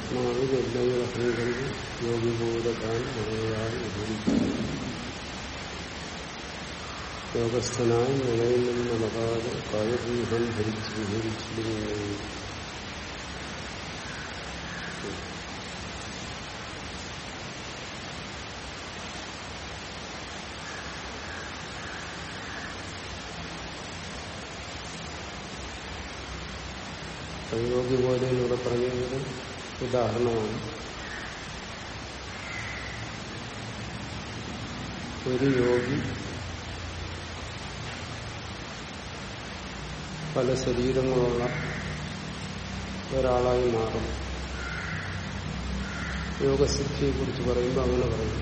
ആത്മാവ് എല്ലാം അഹങ്കരിച്ച് യോഗിപോലെ താൻ മുളയാൽ വിഭജിക്കുന്നു യോഗസ്ഥനായി മുളയിൽ നിന്ന് നടക്കാതെ കായവ്യൂഹം ധരിച്ച് വിഹരിച്ചിരുന്നു യോഗി പോലെ ഇവിടെ പറഞ്ഞത് ഉദാഹരണമാണ് ഒരു യോഗി പല ശരീരങ്ങളുള്ള ഒരാളായി മാറും യോഗസിദ്ധിയെ കുറിച്ച് പറയുമ്പോൾ അങ്ങനെ പറയും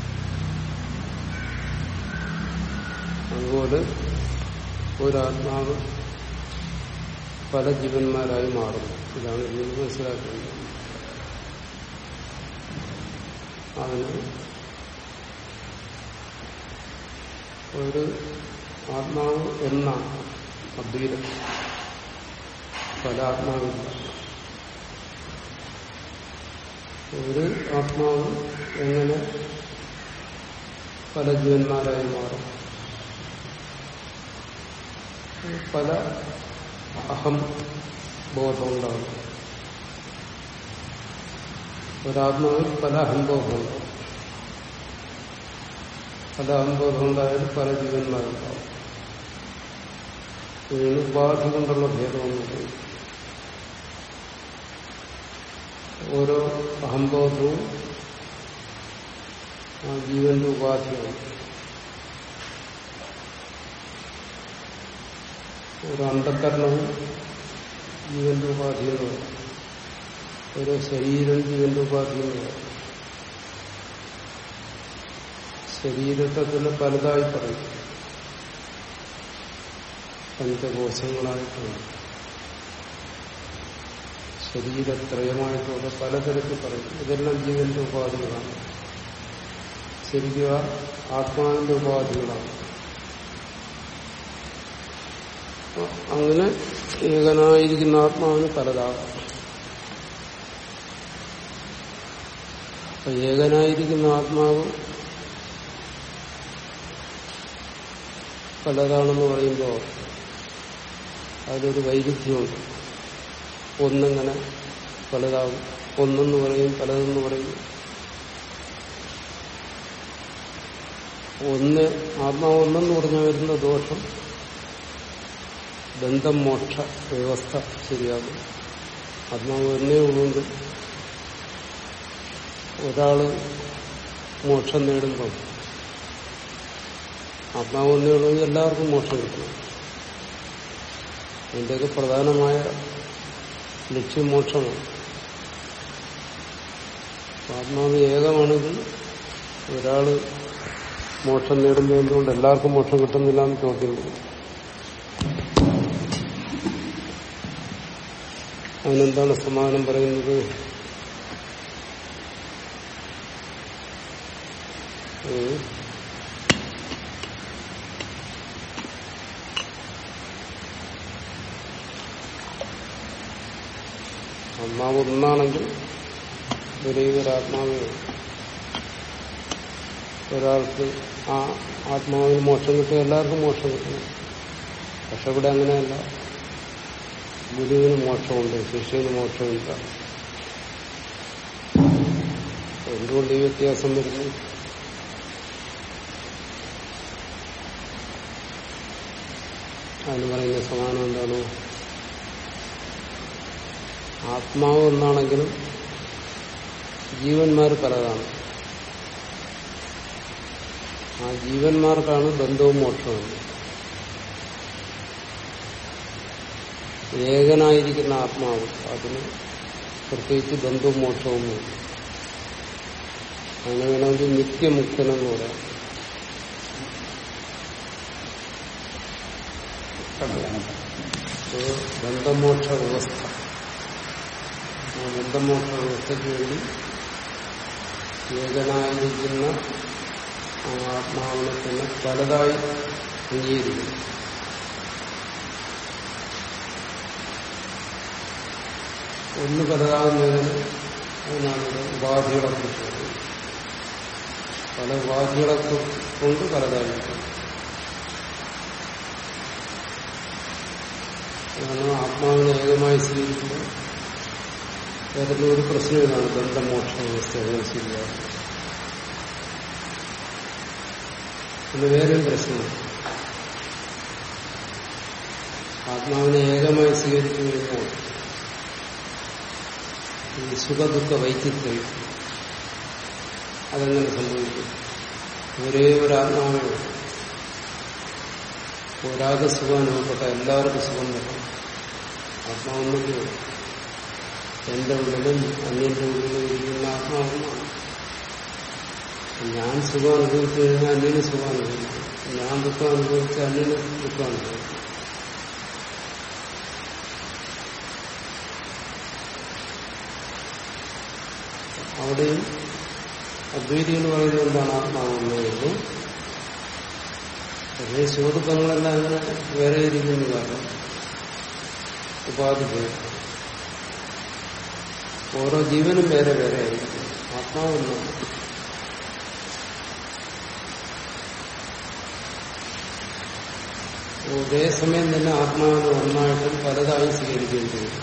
അതുപോലെ ഒരാത്മാവ് പല ജീവന്മാരായി മാറുന്നു ഇതാണ് ഇതിൽ മനസ്സിലാക്കുന്നത് അതിന് ഒരു ആത്മാവ് എന്ന അദ്വൈതം പല ആത്മാവില്ല ഒരു ആത്മാവ് എങ്ങനെ പല ജീവന്മാരായി മാറും പല അഹം ബോധം ഉണ്ടാകും ഒരാത്മാവിൽ പല അഹംബോധം ഉണ്ടാവും പല അഹംബോധം ഉണ്ടായാലും പല ജീവന്മാരുണ്ടാവും ഇതിന് ഉപാധി കൊണ്ടുള്ള ഭേദമൊന്നും ഓരോ അഹംബോധവും ആ ജീവന്റെ ഉപാധിയാണ് ഒരു അന്ധകരണവും ജീവന്റെ ഉപാധി എന്ന് പറയും ഓരോ ശരീരം ജീവന്റെ ഉപാധി എന്ന് പറയും ശരീരത്തെ തന്നെ പലതായി പറയും പഞ്ചകോശങ്ങളായിട്ടുണ്ട് ശരീരത്രയമായിട്ടൊക്കെ പലതരത്തിൽ പറയും ഇതെല്ലാം ജീവന്റെ ഉപാധികളാണ് ശരിക്കും ആത്മാവിന്റെ ഉപാധികളാണ് അങ്ങനെ ഏകനായിരിക്കുന്ന ആത്മാവിന് പലതാകാം അപ്പൊ ഏകനായിരിക്കുന്ന ആത്മാവ് പലതാണെന്ന് പറയുമ്പോൾ അതിലൊരു വൈരുദ്ധ്യമുണ്ട് ഒന്നിങ്ങനെ പലതാകും ഒന്നെന്ന് പറയും പലതെന്ന് പറയും ഒന്ന് ആത്മാവ് ഒന്നെന്ന് പറഞ്ഞു വരുന്ന ദോഷം ബന്ധം മോക്ഷ വ്യവസ്ഥ ശരിയാകും ആത്മാവ് ഒന്നേ ഉള്ളെങ്കിൽ ഒരാള് മോക്ഷം നേടുമ്പോൾ ആത്മാവ് ഒന്നേ ഉള്ളെങ്കിൽ എല്ലാവർക്കും മോക്ഷം കിട്ടണം അതിൻ്റെയൊക്കെ പ്രധാനമായ ലക്ഷ്യം മോക്ഷമാണ് ആത്മാവ് ഏകമാണെങ്കിൽ ഒരാള് മോക്ഷം നേടുമ്പോൾ എന്തുകൊണ്ട് എല്ലാവർക്കും മോക്ഷം കിട്ടുന്നില്ല എന്ന് ചോദ്യം വരും അതിനെന്താണ് സമാധാനം പറയുന്നത് ആത്മാവ് ഒന്നാണെങ്കിൽ ഒരേ ഒരു ആത്മാവേ ഒരാൾക്ക് ആ ആത്മാവിന് മോക്ഷം കിട്ടും എല്ലാവർക്കും മോക്ഷം കിട്ടും പക്ഷെ ഇവിടെ അങ്ങനെയല്ല ഗുരുവിന് മോക്ഷമുണ്ട് ശിഷ്യന് മോക്ഷമില്ല എന്തുകൊണ്ട് ഈ വ്യത്യാസം വരുന്നു അതിന് പറയുന്ന സമാനം എന്താണ് ആത്മാവ് ഒന്നാണെങ്കിലും ജീവന്മാർ പലതാണ് ആ ജീവന്മാർക്കാണ് ബന്ധവും മോക്ഷവും ഏകനായിരിക്കുന്ന ആത്മാവ് അതിന് പ്രത്യേകിച്ച് ബന്ധവും മോക്ഷവും അങ്ങനെ വേണമെങ്കിൽ നിത്യമുക്തനെന്ന് പറയാം ബന്ധമോക്ഷ വ്യവസ്ഥ ആ ബന്ധമോക്ഷ വ്യവസ്ഥയ്ക്ക് വേണ്ടി ഏകനായിരിക്കുന്ന ആ ആത്മാവിനെ തന്നെ പലതായി അംഗീകരിക്കുന്നു ഒന്ന് പലതാകുന്നതിന് അതിനാണ് ഇത് ഉപാധികളെ കുറിച്ച് പറയുന്നത് പല ഉപാധികളെ കൊണ്ട് പലതായിരിക്കും അതാണ് ആത്മാവിനെ ഏകമായി സ്വീകരിക്കുമ്പോൾ വരുന്ന ഒരു പ്രശ്നം ഇതാണ് ബന്ധമോക്ഷ വ്യവസ്ഥ എങ്ങനെ ശരിയാകും പിന്നെ വേറൊരു പ്രശ്നമാണ് ആത്മാവിനെ ഏകമായി സ്വീകരിച്ചു കഴിഞ്ഞാൽ ഈ സുഖദുഃഖ വൈദ്യുത്വം അതെങ്ങനെ സംഭവിക്കും ഒരേ ഒരു ആത്മാവേ ഉള്ളൂ. ഒരാൾക്ക് സുഖം അനുഭവപ്പെട്ട എല്ലാവർക്കും സുഖം വരും ആത്മാവൊന്നുമില്ല എന്റെ ഉള്ളിലും അന്യന്റെ ഉള്ളിലും ഇരിക്കുന്ന ആത്മാവൊന്നാണ് ഞാൻ സുഖം അനുഭവിച്ചു കഴിഞ്ഞാൽ അന്യന് സുഖം അനുഭവിക്കും ഞാൻ ദുഃഖം അനുഭവിച്ച അന്യന് ദുഃഖം അനുഭവിക്കും അവിടെയും അദ്വൈതികൾ പറയുന്നത് എന്താണ് ആത്മാവെന്നുള്ളത് പക്ഷേ സുഹൃത്തുക്കളെല്ലാം അങ്ങനെ വേറെ ഇരിക്കുന്നു കാരണം ഉപാധി പേര് ഓരോ ജീവനും വേറെ വേറെ ആയിരിക്കും ആത്മാവെന്നാണ് ഒരേ സമയം തന്നെ ആത്മാവിനെ ഒന്നായിട്ടും പലതായി സ്വീകരിക്കേണ്ടി വരും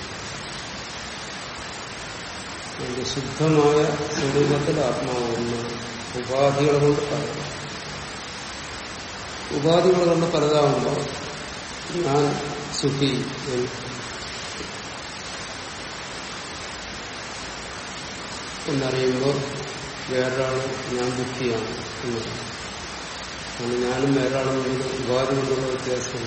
അതിന്റെ ശുദ്ധമായ സ്വരൂപത്തിൽ ആത്മാവ് ഒന്നാണ് ഉപാധികൾ കൊണ്ട് പലതാണ് ഉപാധികൾ കൊണ്ട് പലതാകുമ്പോൾ ഞാൻ സുഖി എന്ന് എന്നറിയുമ്പോൾ വേറൊരാൾ ഞാൻ ദുഃഖിയാണ് എന്ന് പറയും. കാരണം ഞാനും വേറൊരാളും തമ്മിൽ ഉപാധി കൊണ്ടുള്ള വ്യത്യാസം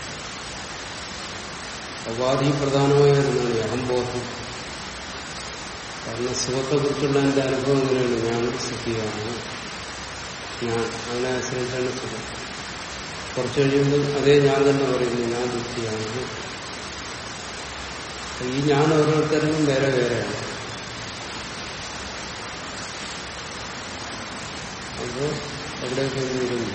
ഉപാധി പ്രധാനമായ ഒന്നാണ് ഈ അഹംബോധം കാരണം സുഖത്തെക്കുറിച്ചുള്ള എന്റെ അനുഭവം എങ്ങനെയാണ് ഞാൻ സുഖിയാണ് ഞാൻ അതിനെ ആശ്രയിച്ചാണ് സുഖം കുറച്ചു കഴിയുമ്പോൾ അതേ ഞാൻ തന്നെ പറയുന്നു ഞാൻ ദുഃഖിയാണ് ഈ ഞാൻ ഓരോരുത്തരും വേറെ വേറെയാണ് അത് എവിടെയൊക്കെ വരുന്നു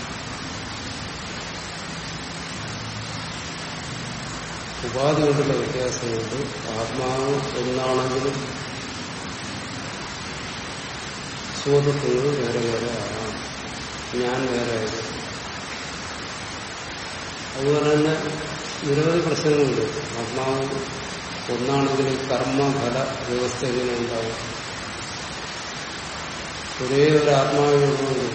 ഉപാധി കൊണ്ടുള്ള വ്യത്യാസം കൊണ്ട് ആത്മാവ് ഒന്നാണെങ്കിലും സുഹൃത്തുക്കൾ വേറെ വേറെ ആകാം ഞാൻ വേറെ ആയിരിക്കും അതുപോലെ തന്നെ നിരവധി പ്രശ്നങ്ങളുണ്ട് ആത്മാവ് ഒന്നാണെങ്കിൽ കർമ്മഫല വ്യവസ്ഥ എങ്ങനെ ഉണ്ടാവും ഒരേ ഒരു ആത്മാവിനുള്ളത്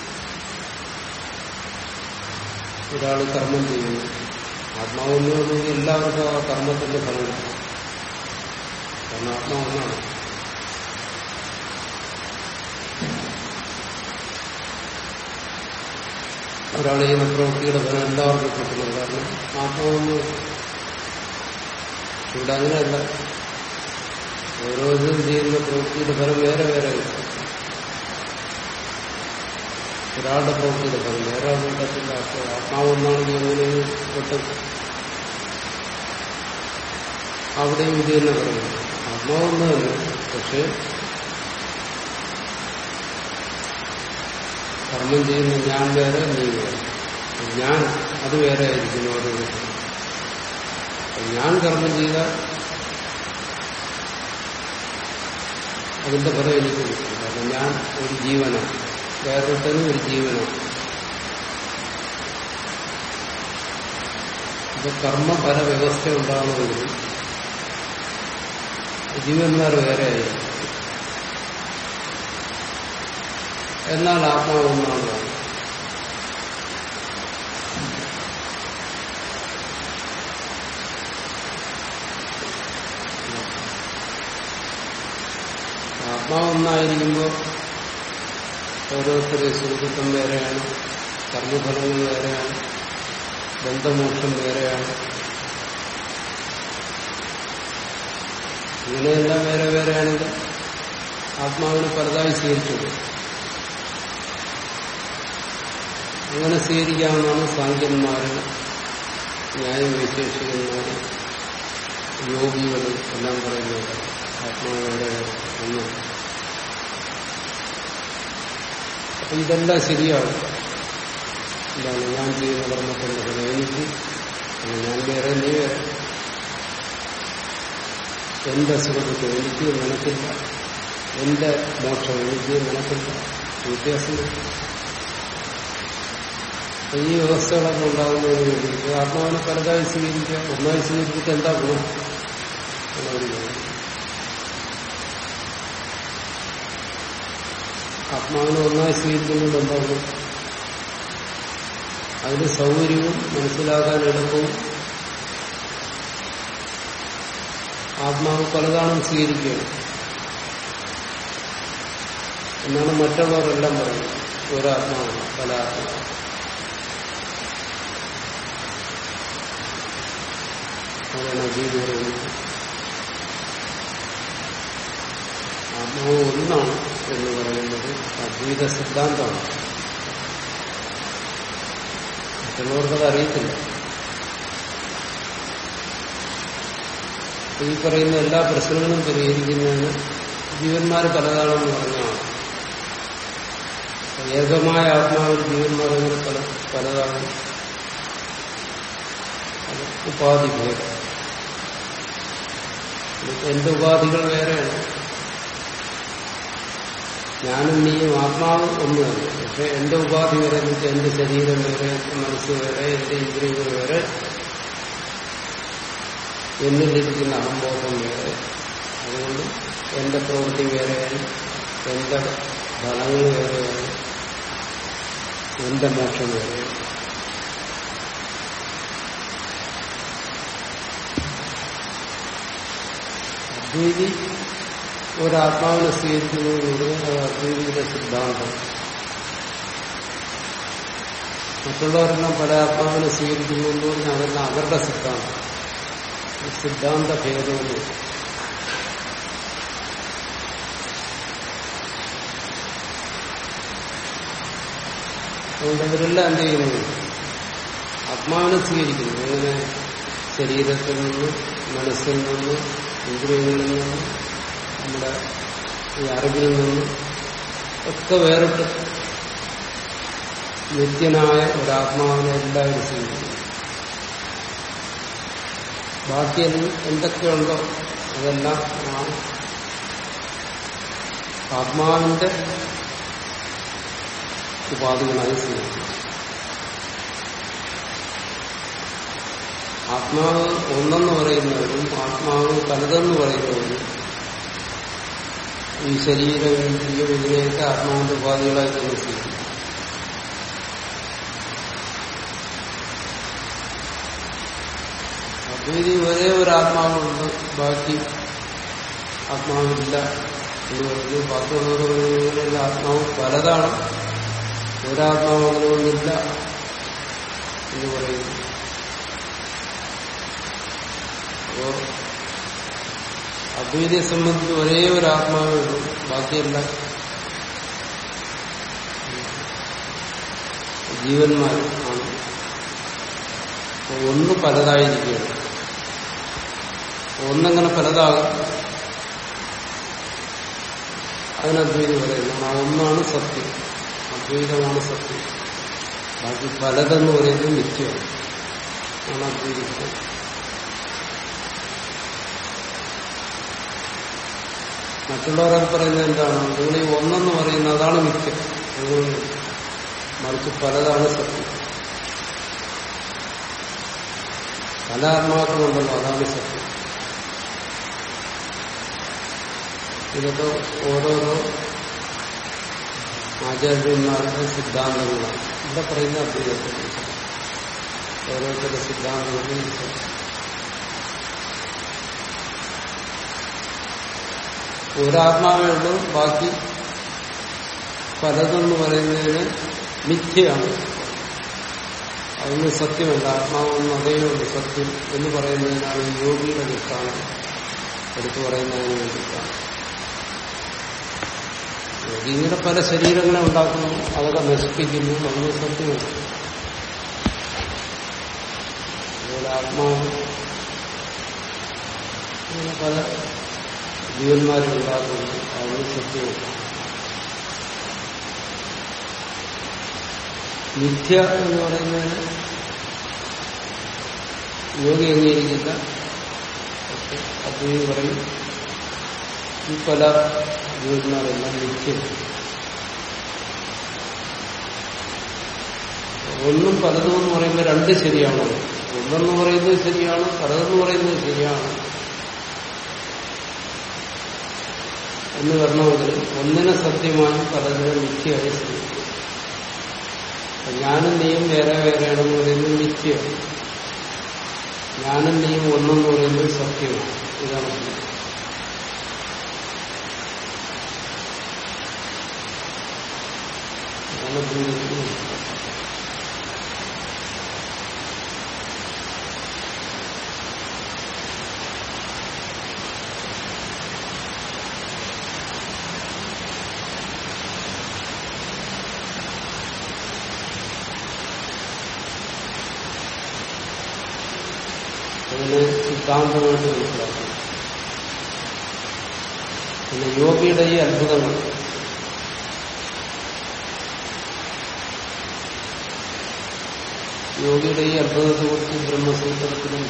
ഒരാൾ കർമ്മം ചെയ്യുന്നു ആത്മാവെന്ന് എല്ലാവർക്കും ആ കർമ്മത്തിന്റെ ഫലം കിട്ടും. കാരണം ആത്മാവെന്നാണ് ഒരാൾ ചെയ്യുന്ന പ്രവൃത്തിയുടെ ഫലം എല്ലാവർക്കും കിട്ടുന്നത് കാരണം ആത്മാവെന്ന് ഇവിടെ അങ്ങനെയല്ല ഓരോരുത്തരും ചെയ്യുന്ന പ്രവൃത്തിയുടെ ഫലം വേറെ വേറെ കിട്ടും ഒരാളുടെ പ്രവൃത്തിയുടെ ഫലം വേറെ ആളുടെ കിട്ടത്തില്ല അപ്പോൾ ആത്മാവ് ഒന്നാണെങ്കിൽ എങ്ങനെ കിട്ടും അവിടെയും ഇത് തന്നെ പറയുന്നു ആത്മാവ് ഒന്ന് തന്നെ പക്ഷെ കർമ്മം ചെയ്യുന്ന ഞാൻ വേറെ നീ വേറെ ഞാൻ അത് വേറെ ആയിരിക്കും ഓരോരുത്തരും ഞാൻ കർമ്മം ചെയ്ത അതിന്റെ ഫലം എനിക്ക് കിട്ടും കാരണം ഞാൻ ഒരു ജീവനാണ് വേറൊരുത്തനും ഒരു ജീവനാണ് ഇത് കർമ്മഫല വ്യവസ്ഥ ഉണ്ടാകണമെങ്കിൽ ജീവന്മാർ വേറെ ആയിരിക്കും എന്നാൽ ആത്മാവ് ഒന്നാണ് ആത്മാവ് ഒന്നായിരിക്കുമ്പോൾ ഓരോരുത്തരുടെ സുഹൃത്തുക്കം വേറെയാണ് കർമ്മഫലങ്ങൾ വേറെയാണ് ബന്ധമോക്ഷം വേറെയാണ് ഇങ്ങനെയെല്ലാം വേറെ വേറെയാണെങ്കിൽ ആത്മാവിനെ പലതായി സ്വീകരിച്ചത് അങ്ങനെ സ്വീകരിക്കാമെന്നാണ് സാങ്കന്മാര് ന്യായവിശേഷികന്മാർ യോഗികൾ എല്ലാം പറയുന്നത് ആത്മാവിന്റെ ഒന്ന് അപ്പൊ ഇതെല്ലാം ശരിയാവും എന്താണ് ഞാൻ ചെയ്യുന്ന കർമ്മത്തിന്റെ ഫലം എനിക്ക് അല്ല ഞാൻ വേറെ നീ വേറെ എന്റെ സുഖത്തിൽ എനിക്ക് നിനക്കില്ല എന്റെ മോക്ഷം എനിക്ക് നിനക്കില്ല വ്യത്യാസം ഈ വ്യവസ്ഥകളൊക്കെ ഉണ്ടാകുന്നതിന് വേണ്ടിയിട്ട് ആത്മാവിനെ പലതായി സ്വീകരിക്കുക ഒന്നായി സ്വീകരിച്ചിട്ട് എന്താ ഗുണം എന്നൊരു ചോദ്യം. ആത്മാവിനെ ഒന്നായി സ്വീകരിക്കുന്നത് എന്താ ഗുണം അതിന് സൗകര്യവും മനസ്സിലാക്കാൻ എളുപ്പവും ആത്മാവ് പലതാണെന്ന് സ്വീകരിക്കുകയാണ് എന്നാണ് മറ്റുള്ളവരെല്ലാം പറയുന്നത് ഒരാത്മാവാണ് പല ആത്മാവ് അതാണ് അദ്വൈതി പറയുന്നത് ആത്മാവ് ഒന്നാണ് എന്ന് പറയുന്നത് അദ്വൈത സിദ്ധാന്തമാണ് മറ്റുള്ളവർക്കത് അറിയത്തില്ല ഈ പറയുന്ന എല്ലാ പ്രശ്നങ്ങളും പരിഹരിക്കുന്നതിന് ജീവന്മാർ പലതാണെന്ന് പറഞ്ഞാണ് ഏകമായ ആത്മാവിൽ ജീവന്മാർ അങ്ങനെ പല പലതാണ് അത് ഉപാധി ഭേദം എന്റെ ഉപാധികൾ വേറെയാണ് ഞാനും നീയും ആത്മാവ് ഒന്ന് തന്നെ പക്ഷെ എന്റെ ഉപാധി വരെ എന്ന് വെച്ചാൽ എന്റെ ശരീരം വേറെ എന്റെ മനസ്സ് വേറെ എന്റെ ഇന്ദ്രിയങ്ങൾ വേറെ എന്നിലിരിക്കുന്ന അഹംബോധം വേറെ അതുകൊണ്ട് എന്റെ പ്രവൃത്തി വേറെയാണ് എന്റെ ഫലങ്ങൾ വേറെയാണ് എന്റെ മോക്ഷം വേറെയാണ് അദ്വൈതി ഒരാത്മാവിനെ സ്വീകരിക്കുന്നതിലൂടെ അത് അദ്വൈതിയുടെ സിദ്ധാന്തം മറ്റുള്ളവരെല്ലാം പല ആത്മാവിനെ സ്വീകരിക്കുന്നുണ്ട് പറഞ്ഞാൽ അതെല്ലാം അവരുടെ സിദ്ധാന്തം സിദ്ധാന്ത ഭേദവും അതുകൊണ്ട് ഇവരെല്ലാം എന്ത് ചെയ്യുന്നു ആത്മാവിനെ സ്വീകരിക്കുന്നു അങ്ങനെ ശരീരത്തിൽ നിന്ന് മനസ്സിൽ നിന്ന് ഇന്ദ്രിയങ്ങളിൽ നിന്ന് നമ്മുടെ ഈ അറിവിൽ നിന്ന് ഒക്കെ വേറിട്ട് നിത്യനായ ഒരാത്മാവിനെ എല്ലാവരും സ്വീകരിക്കുന്നു ബാക്കി എന്തൊക്കെയുണ്ടോ അതെല്ലാം ആ ആത്മാവിന്റെ ഉപാധികളായി സ്വീകരിക്കും ആത്മാവ് ഒന്നെന്ന് പറയുന്നവരും ആത്മാവ് പലതെന്ന് പറയുന്നവരും ഈ ശരീരം ഇന്ദ്രിയം ഇതിനെയൊക്കെ ആത്മാവിന്റെ ഉപാധികളായി തന്നെ സ്വീകരിക്കും അദ്വൈതി ഒരേ ഒരു ആത്മാവുണ്ട് ബാക്കി ആത്മാവില്ല എന്ന് പറഞ്ഞു ബാക്കിയുള്ളവർ പറയുന്നതിനുള്ള ആത്മാവ് പലതാണ് ഒരാത്മാവ് അങ്ങനെ ഒന്നില്ല എന്ന് പറയുന്നു അപ്പോ അദ്വൈതിയെ സംബന്ധിച്ച് ഒരേ ഒരു ആത്മാവേ ഉള്ളൂ ബാക്കിയെല്ലാം ജീവന്മാർ ആണ് അപ്പൊ ഒന്ന് പലതായിരിക്കുകയാണ് ഒന്നങ്ങനെ പലതാകും അതിന് അദ്വൈതം പറയുന്നു ആ ഒന്നാണ് സത്യം അദ്വൈതമാണ് സത്യം ബാക്കി പലതെന്ന് പറയുന്നത് നിത്യമാണ് ആണ് അദ്വൈതം മറ്റുള്ളവരൊക്കെ പറയുന്നത് എന്താണ് നിങ്ങൾ ഈ ഒന്നെന്ന് പറയുന്നത് അതാണ് മിഥ്യം അങ്ങനെയൊന്നും മറിച്ച് പലതാണ് സത്യം പല ആത്മാക്കളുണ്ടല്ലോ അതാണ് സത്യം ഇതൊക്കെ ഓരോരോ ആചാര്യന്മാരുടെ സിദ്ധാന്തങ്ങളാണ് ഇവിടെ പറയുന്ന അദ്വൈതത്തിൽ ഓരോരുത്തരുടെ സിദ്ധാന്തങ്ങളും ഒരാത്മാവേ ഉള്ളൂ ബാക്കി പലതെന്ന് പറയുന്നതിന് മിഥ്യയാണ് അതൊന്നും സത്യമല്ല ആത്മാവൊന്നും അതേ ഉള്ളൂ സത്യം എന്ന് പറയുന്നതിനാണ് യോഗിയുടെ ദൃഷ്ടാന്തം എടുത്തു പറയുന്നതിന് വേണ്ടിയിട്ടാണ് യോഗി ഇങ്ങനെ പല ശരീരങ്ങളെ ഉണ്ടാക്കുന്നു അതൊക്കെ നശിപ്പിക്കുന്നു അതൊന്നും സത്യമല്ല അതുപോലെ ആത്മാവ് ഇങ്ങനെ പല ജീവന്മാരെ ഉണ്ടാക്കുന്നു അതൊന്നും സത്യമല്ല മിഥ്യ എന്ന് പറയുന്നതിന് യോഗി അംഗീകരിക്കില്ല പക്ഷെ അദ്വൈതി പറയും ഈ പല ഗുരുമാരെല്ലാം നിത്യം ഒന്നും പലതും എന്ന് പറയുമ്പോൾ രണ്ട് ശരിയാണോ ഒന്നെന്ന് പറയുന്നത് ശരിയാണ് പലതെന്ന് പറയുന്നത് ശരിയാണ് എന്ന് വരണമെങ്കിൽ ഒന്നിനെ സത്യമായും പലതിനെ നിത്യമായി ശ്രമിക്കും ഞാനും നീയും വേറെ വേറെയാണെന്ന് പറയുന്നത് നിത്യമാണ് ഞാനും നീയും ഒന്നെന്ന് പറയുന്നത് സത്യമാണ് ഇതാണ് അതാണ് ഭൂമിക്കുന്നത് അതിന് സിദ്ധാന്തമായിട്ട് മനസ്സിലാക്കണം പിന്നെ യോഗിയുടെ ഈ അത്ഭുതങ്ങൾ യോഗിയുടെ ഈ അത്ഭുതത്തെക്കുറിച്ച് ബ്രഹ്മസൂത്രത്തിലും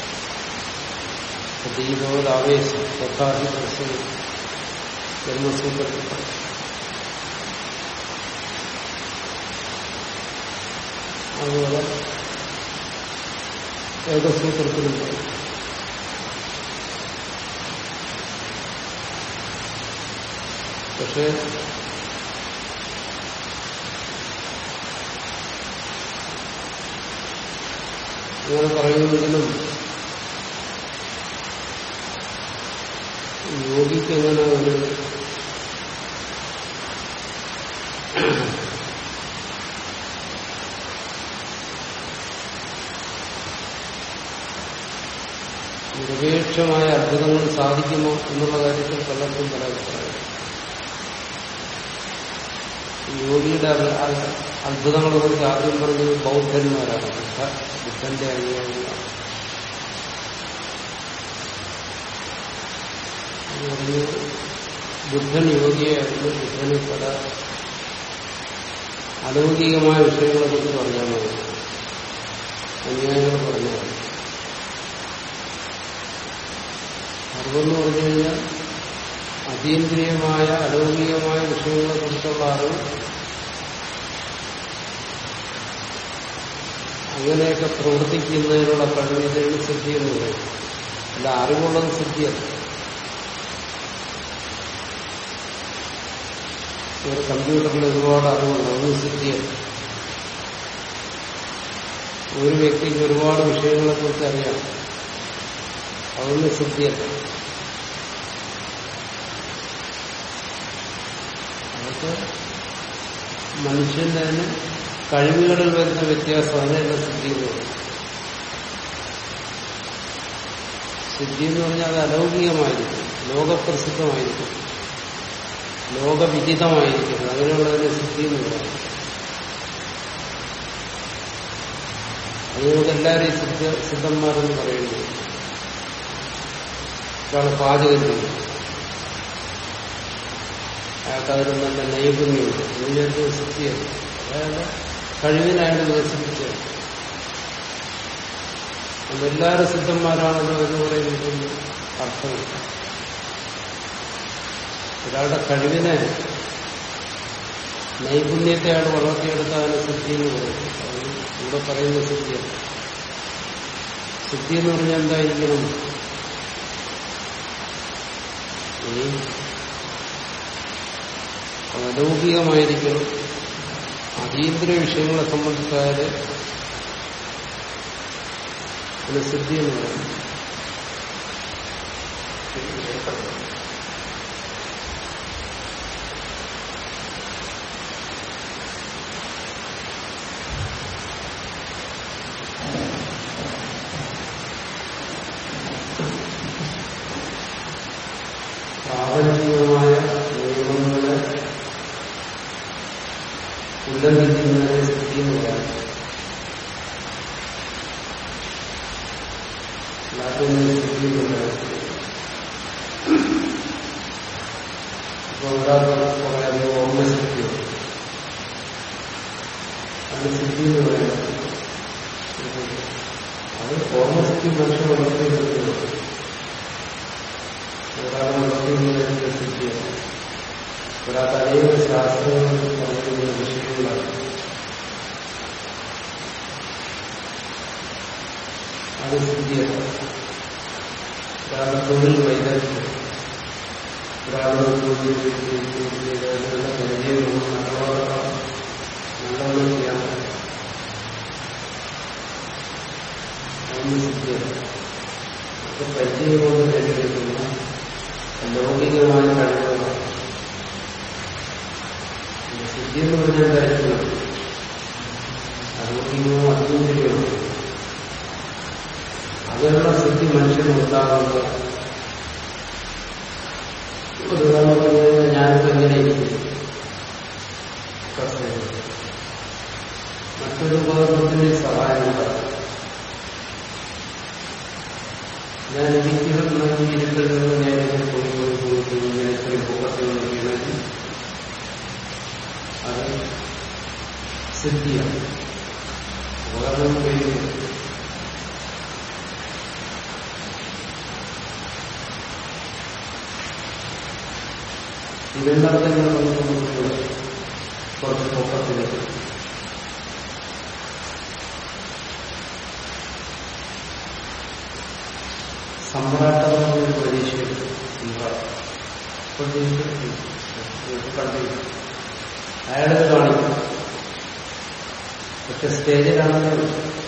ദീപോലാവേശം സ്വത്താഹി ദർശനം ബ്രഹ്മസൂത്രത്തിൽ പറയും. അതുപോലെ ഏകസൂത്രത്തിലും പറയും. പക്ഷേ ഇങ്ങനെ പറയുമെങ്കിലും യോഗിക്ക് എങ്ങനെ ഒരു നിരപേക്ഷമായ അത്ഭുതങ്ങൾ സാധിക്കുമോ എന്നുള്ള കാര്യത്തിൽ പലർക്കും പല അഭിപ്രായം യോഗിയുടെ അ- അ- അത്ഭുതങ്ങളെ കുറിച്ച് ആദ്യം പറഞ്ഞത് ബൗദ്ധന്മാരാണ് ബുദ്ധ ബുദ്ധന്റെ അനുയായികളാണ് എന്ന് പറഞ്ഞ് ബുദ്ധൻ യോഗിയായിരുന്നു ബുദ്ധന് പല അലൗകികമായ വിഷയങ്ങളെ കുറിച്ച് പറഞ്ഞാൽ മതി അനുയായികൾ പറഞ്ഞാൽ അറിവെന്ന് പറഞ്ഞു കഴിഞ്ഞാൽ അതീന്ദ്രിയമായ അലൗകികമായ വിഷയങ്ങളെ കുറിച്ചുള്ള അറിവ് അങ്ങനെയൊക്കെ പ്രവർത്തിക്കുന്നതിനുള്ള കഴിവിതയാണ് സിദ്ധി എന്ന് പറയും അല്ല അറിവുള്ളത് സിദ്ധിയല്ല ഒരു കമ്പ്യൂട്ടറിൽ ഒരുപാട് അറിവുണ്ട് അതൊന്നും സിദ്ധിയല്ല ഒരു വ്യക്തിക്ക് ഒരുപാട് വിഷയങ്ങളെ കുറിച്ച് അറിയാം അതൊന്നും സിദ്ധിയല്ല അതൊക്കെ മനുഷ്യന്റെ തന്നെ കഴിവുകളിൽ വരുന്ന വ്യത്യാസം അതിനെല്ലാം സിദ്ധി എന്ന് പറയും സിദ്ധി എന്ന് പറഞ്ഞാൽ അത് അലൗകികമായിരിക്കും ലോകപ്രസിദ്ധമായിരിക്കും ലോകവിദിതമായിരിക്കും അങ്ങനെയുള്ളതിനെ സിദ്ധി എന്ന് പറയാം അത് നമുക്ക് എല്ലാവരെയും സിദ്ധ സിദ്ധന്മാരെന്ന് പറയുന്നത് ഒരാൾ പാചകം ചെയ്യും അയാൾക്ക് അതിന് നല്ല നൈപുണ്യമുണ്ട് എന്ന് വിചാരിച്ചത് സിദ്ധിയാണ് അയാളുടെ കഴിവിനായാണ് വികസിപ്പിച്ചത് അത് എല്ലാവരും സിദ്ധന്മാരാണല്ലോ എന്ന് പറയുന്നതിന് അർത്ഥമില്ല ഒരാളുടെ കഴിവിനെ നൈപുണ്യത്തെ അയാൾ വളർത്തിയെടുത്ത അതിനെ സിദ്ധി എന്ന് പറയും അത് ഇവിടെ പറയുന്ന സിദ്ധിയല്ല സിദ്ധി എന്ന് പറഞ്ഞാൽ എന്തായിരിക്കണം ഈ അലൗകികമായിരിക്കണം അതീന്ദ്രിയ വിഷയങ്ങളെ സംബന്ധിച്ചാല് അതിന് സിദ്ധി എന്ന് പറയുന്നത് പ്രാപഞ്ചികമായ നിയമങ്ങളെ ഉല്ലംഘിക്കുന്നതിനെ സ്ഥിതി എന്ന് പറയാം അല്ലാത്തതിനെ സ്ഥിതി എന്ന് പറയാം ഇപ്പൊ ഒരാൾക്ക് പറയാതെ ഓർമ്മശക്തിയുണ്ട് അത് സിദ്ധി എന്ന് പറയാം അത് ഓർമ്മശക്തി മനുഷ്യൻ വളർത്തിയെടുക്കുന്നത് ഒരാളെ പ്രത്യേക സിദ്ധിയാണ് ഒരാൾക്ക് അനേക ശാസ്ത്രങ്ങൾ പറയുന്ന വിഷയങ്ങളാണ് അത് സിദ്ധിയാണ് ഒരാളുടെ തൊഴിൽ വൈദഗ്ധ്യം ഒരാളുടെ തൊഴിൽ നല്ല പരിചയമുള്ള നല്ലവണ്ണം നല്ലവണ്ണം ചെയ്യാൻ പറ്റും അതൊന്ന് സിദ്ധിയാണ് അപ്പൊ പരിചയം കൊണ്ട് നേടിയെടുക്കുന്ന ലൗകികമായ കഴിവുകളാണ് സിദ്ധി എന്ന് പറഞ്ഞാൽ കാര്യത്തിലാണ് അലൗകികമോ അത്യന്തികമോ അതിനുള്ള സിദ്ധി മനുഷ്യനുണ്ടാകുന്നത് ഒരു ഉദാഹരണം പറഞ്ഞാൽ ഞാനിപ്പോ എങ്ങനെ ഇരിക്കും കർഷകർ മറ്റൊരു ഉപകരണത്തിന് സഹായമുണ്ടാകും ഞാൻ ഇരിക്കുന്ന ഈ ഇരുട്ടിൽ നിന്ന് നേരെ പോയി പോയി പോയി പോയി ഇങ്ങനെ ഇത്രയും പൊക്കത്തിൽ നോക്കിയാണെങ്കിൽ അത് സിദ്ധിയാണ് ഉപകരണം ഉപയോഗിക്കുന്നത് ഇതെല്ലാം തന്നെ നമുക്ക് കുറച്ച് പൊക്കത്തിലേക്ക് സമ്രാട്ടമായ പരീക്ഷയുണ്ട് കണ്ടില്ല അയാളത് കാണിക്കും പക്ഷെ സ്റ്റേജിലാണെന്നേ